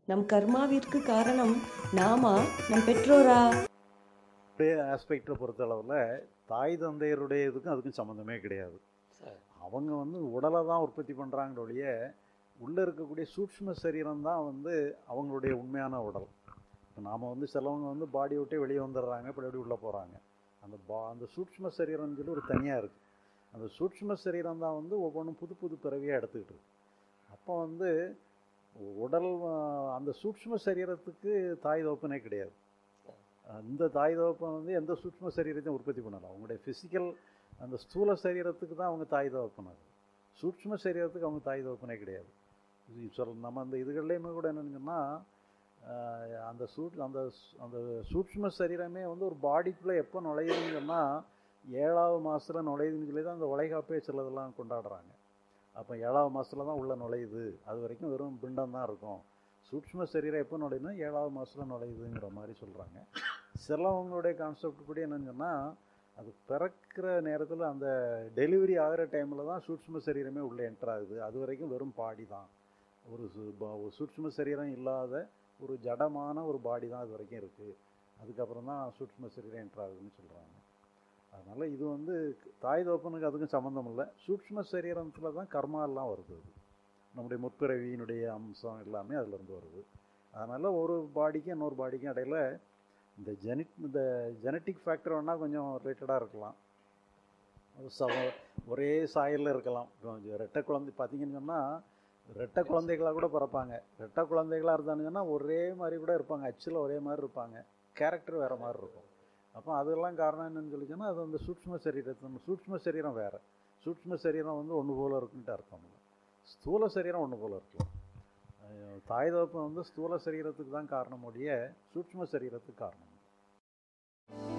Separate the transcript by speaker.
Speaker 1: நம் கர்மாவிற்கு காரணம் நாமா நம் பெற்றோரா
Speaker 2: அப்படியே ஆஸ்பெக்டை பொறுத்தளவில் தாய் தந்தையருடைய இதுக்கும் அதுக்கும் சம்மந்தமே கிடையாது
Speaker 3: சரி.
Speaker 2: அவங்க வந்து உடலை தான் உற்பத்தி பண்ணுறாங்களே ஒழிய உள்ளே இருக்கக்கூடிய சூட்ச்ம சரீரம் தான் வந்து அவங்களுடைய உண்மையான உடல் இப்போ நாம் வந்து சிலவங்க வந்து பாடி விட்டே வெளியே வந்துடுறாங்க இப்படி உள்ளே போகிறாங்க அந்த பா அந்த சூட்ச்ம சரீரம்னு சொல்லி ஒரு தனியாக இருக்குது அந்த சூட்ச்ம சரீரம் தான் வந்து ஒவ்வொன்றும் புது புது பிறவியாக எடுத்துக்கிட்டு இருக்கு அப்போ வந்து உடல் ஆஹ், அந்த சூட்ச்ம சரீரத்துக்கு தாய் தோப்பனே கிடையாது அந்த தாய் தகப்பன் வந்து எந்த சூட்ச்ம சரீரத்தையும் உற்பத்தி பண்ணலாம் அவங்களுடைய ஃபிசிக்கல் அந்த ஸ்தூல சரீரத்துக்கு தான் அவங்க தாய் தகப்பன் அது சூட்ச்ம சரீரத்துக்கு அவங்க தாய் தகப்பனே கிடையாது இது சொல் நம்ம அந்த இதுகள்லேயுமே கூட என்னன்னு சொன்னால் அந்த சூட் அந்த ஸ்- அந்த சூட்ச்ம சரீரமே வந்து ஒரு பாடிக்குள்ளே எப்போ நுழையுதுன்னு சொன்னால் ஏழாவது மாதத்தில் நுழையுதுன்னு சொல்லி தான் அந்த வளைகாப்பே சிலதெல்லாம் கொண்டாடுறாங்க அப்போ ஏழாவது மாதத்தில் தான் உள்ளே நுழையுது அது வரைக்கும் வெறும் பிண்டம் தான் இருக்கும் சூட்ச்ம சரீரம் எப்போ நுழையுதுன்னா ஏழாவது மாதத்தில் நுழையுதுங்கிற மாதிரி சொல்கிறாங்க சிலவங்களுடைய கான்செப்ட் படி என்னன்னு சொன்னால் அது பிறக்கிற நேரத்தில் அந்த டெலிவரி ஆகிற டைமில் தான் சூட்ச்ம சரீரமே உள்ளே என்டர் ஆகுது அது வரைக்கும் வெறும் பாடி தான் ஒரு சு- ப- ஒரு சூட்ச்ம சரீரம் இல்லாத ஒரு ஜடமான ஒரு பாடி தான் அது வரைக்கும் இருக்குது அதுக்கப்புறம் தான் சூட்ச்ம சரீரம் என்டர் ஆகுதுன்னு சொல்கிறாங்க அதனால் இது வந்து தாய் தோப்பனுக்கு அதுக்கும் சம்மந்தம் இல்லை சூட்ச்ம சரீரத்தில் தான் கர்மா எல்லாம் வருது அது நம்முடைய முற்பிறவியினுடைய அம்சம் எல்லாமே அதுலேருந்து வருது அதனால் ஒரு பாடிக்கும் இன்னொரு பாடிக்கும் இடையில இந்த ஜெனிட் இந்த ஜெனட்டிக் ஃபேக்டர் வேணால் கொஞ்சம் ரிலேட்டடாக இருக்கலாம் அது ச ஒரே சாயலில் இருக்கலாம் கொஞ்சம் ரெட்டை குழந்தை பார்த்தீங்கன்னு சொன்னால் ரெட்டை குழந்தைகளாக கூட பிறப்பாங்க ரெட்டை குழந்தைகளாக இருந்தாங்கன்னு சொன்னால் ஒரே மாதிரி கூட இருப்பாங்க அச்சில் ஒரே மாதிரி இருப்பாங்க கேரக்டர் வேறு மாதிரி இருக்கும் அப்போ அதெல்லாம் காரணம் என்னன்னு சொல்லி சொன்னால் அது அந்த சூட்ச்ம சரீரத்தை சூட்ச்ம சரீரம் வேறு சூட்ச்ம சரீரம் வந்து ஒன்று போல் இருக்குன்ட்டு அர்த்தம் இல்லை ஸ்தூல சரீரம் ஒன்று போல் இருக்கலாம் அஹ் தாய் தகப்பன் வந்து ஸ்தூல சரீரத்துக்கு தான் காரணம் ஒழிய சூட்ச்ம சரீரத்துக்கு காரணம் இல்லை.